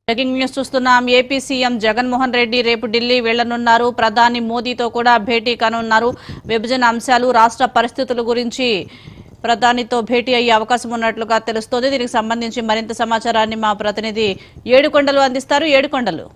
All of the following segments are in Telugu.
బ్రేకింగ్ న్యూస్ చూస్తున్నాం ఏపీ సీఎం జగన్మోహన్ రెడ్డి రేపు ఢిల్లీ వెళ్లనున్నారు ప్రధాని మోదీతో కూడా భేటీ కానున్నారు విభజన అంశాలు రాష్ట్ర పరిస్థితుల గురించి ప్రధానితో భేటీ అయ్యే అవకాశం ఉన్నట్లుగా తెలుస్తోంది దీనికి సంబంధించి మరింత సమాచారాన్ని మా ప్రతినిధి ఏడుకొండలు అందిస్తారు ఏడుకొండలు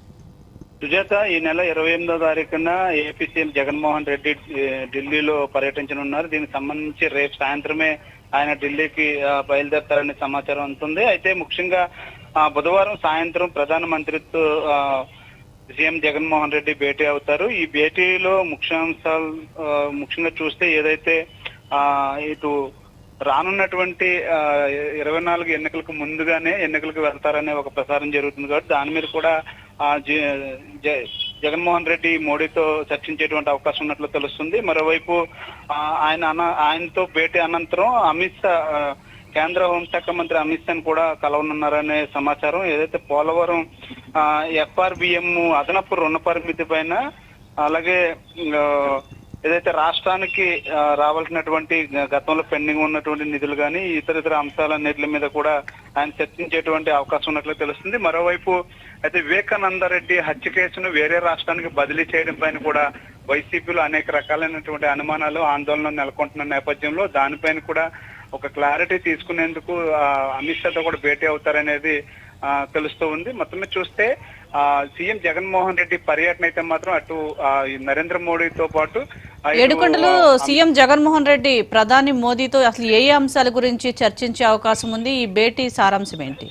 సుజాత ఈ నెల ఇరవై ఎనిమిదో తారీఖున ఏపీ సీఎం జగన్మోహన్ రెడ్డి ఏ, ఢిల్లీలో పర్యటించనున్నారు దీనికి సంబంధించి రేపు సాయంత్రమే ఆయన ఢిల్లీకి ఆ, బయలుదేరతారనే సమాచారం అందుతుంది అయితే ముఖ్యంగా ఆ, బుధవారం సాయంత్రం ప్రధానమంత్రితో ఆ, సీఎం జగన్మోహన్ రెడ్డి భేటీ అవుతారు ఈ భేటీలో ముఖ్యాంశాలు ఆ, ముఖ్యంగా చూస్తే ఏదైతే ఆ ఇటు రానున్నటువంటి ఆ, ఇరవై నాలుగు ఎన్నికలకు ముందుగానే ఎన్నికలకు వెళ్తారనే ఒక ప్రసారం జరుగుతుంది కాబట్టి దాని మీద కూడా ఆ, జ- జ- జగన్మోహన్ రెడ్డి మోడీతో చర్చించేటువంటి అవకాశం ఉన్నట్లు తెలుస్తుంది మరోవైపు ఆ, ఆయన అన- ఆయనతో భేటీ అనంతరం అమిత్ షా ఆ, కేంద్ర హోంశాఖ మంత్రి అమిత్ షాని కూడా కలవనున్నారనే సమాచారం ఏదైతే పోలవరం ఎఫ్ఆర్బిఎం అదనపు రుణ పరిమితి పైన అలాగే ఆ, ఏదైతే రాష్ట్రానికి ఆ, రావాల్సినటువంటి గ- గతంలో పెండింగ్ ఉన్నటువంటి నిధులు కానీ ఇతర ఇతర అంశాలన్నిటి మీద కూడా ఆయన చర్చించేటువంటి అవకాశం ఉన్నట్లు తెలుస్తుంది మరోవైపు అయితే వివేకానంద రెడ్డి హత్య కేసును వేరే రాష్ట్రానికి బదిలీ చేయడం పైన కూడా వైసీపీలో అనేక రకాలైనటువంటి అనుమానాలు ఆందోళన నెలకొంటున్న నేపథ్యంలో దానిపైన కూడా ఒక క్లారిటీ తీసుకునేందుకు ఆ, అమిత్ షాతో కూడా భేటీ అవుతారనేది ఆ, తెలుస్తూ ఉంది మొత్తం మీద చూస్తే ఆ, సీఎం జగన్మోహన్ రెడ్డి పర్యటన అయితే మాత్రం అటు ఆ, ఈ నరేంద్ర మోడీతో పాటు ఆ, ఇటు, ఏడుకొండలు ఆ, సీఎం జగన్మోహన్ రెడ్డి ప్రధాని మోదీతో అసలు ఏ ఏ అంశాల గురించి చర్చించే అవకాశం ఉంది ఈ భేటీ సారాంశం ఏంటి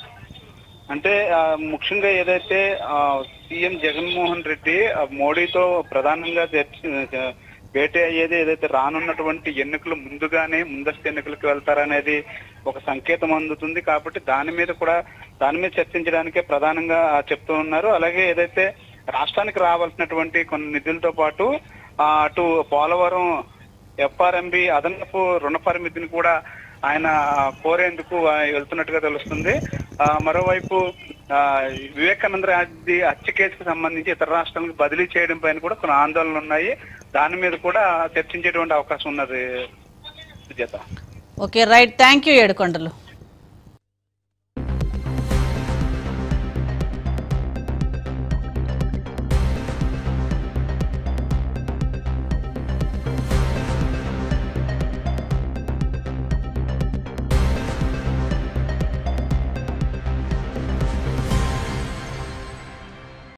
అంటే ఆ, ముఖ్యంగా ఏదైతే ఆ, సీఎం జగన్మోహన్ రెడ్డి ఆ, మోడీతో ప్రధానంగా చర్చ- భేటీ అయ్యేది ఏదైతే రానున్నటువంటి ఎన్నికలు ముందుగానే ముందస్తు ఎన్నికలకు వెళ్తారనేది ఒక సంకేతం అందుతుంది కాబట్టి దాని మీద కూడా దాని మీద చర్చించడానికే ప్రధానంగా ఆ, చెప్తూ ఉన్నారు అలాగే ఏదైతే రాష్ట్రానికి రావాల్సినటువంటి కొన్ని నిధులతో పాటు ఆ, అటు పోలవరం ఎఫ్ఆర్ఎంబి అదనపు రుణ పరిమితిని కూడా ఆయన కోరేందుకు ఆ, వెళ్తున్నట్టుగా తెలుస్తుంది ఆ, మరోవైపు ఆ, వివేకానంద రెడ్డి హత్య కేసుకు సంబంధించి ఇతర రాష్ట్రాలకు బదిలీ చేయడం పైన కూడా కొన్ని ఆందోళనలు ఉన్నాయి దాని మీద కూడా చర్చించేటువంటి అవకాశం ఉన్నది Sujatha okay right thank you Yedukondalu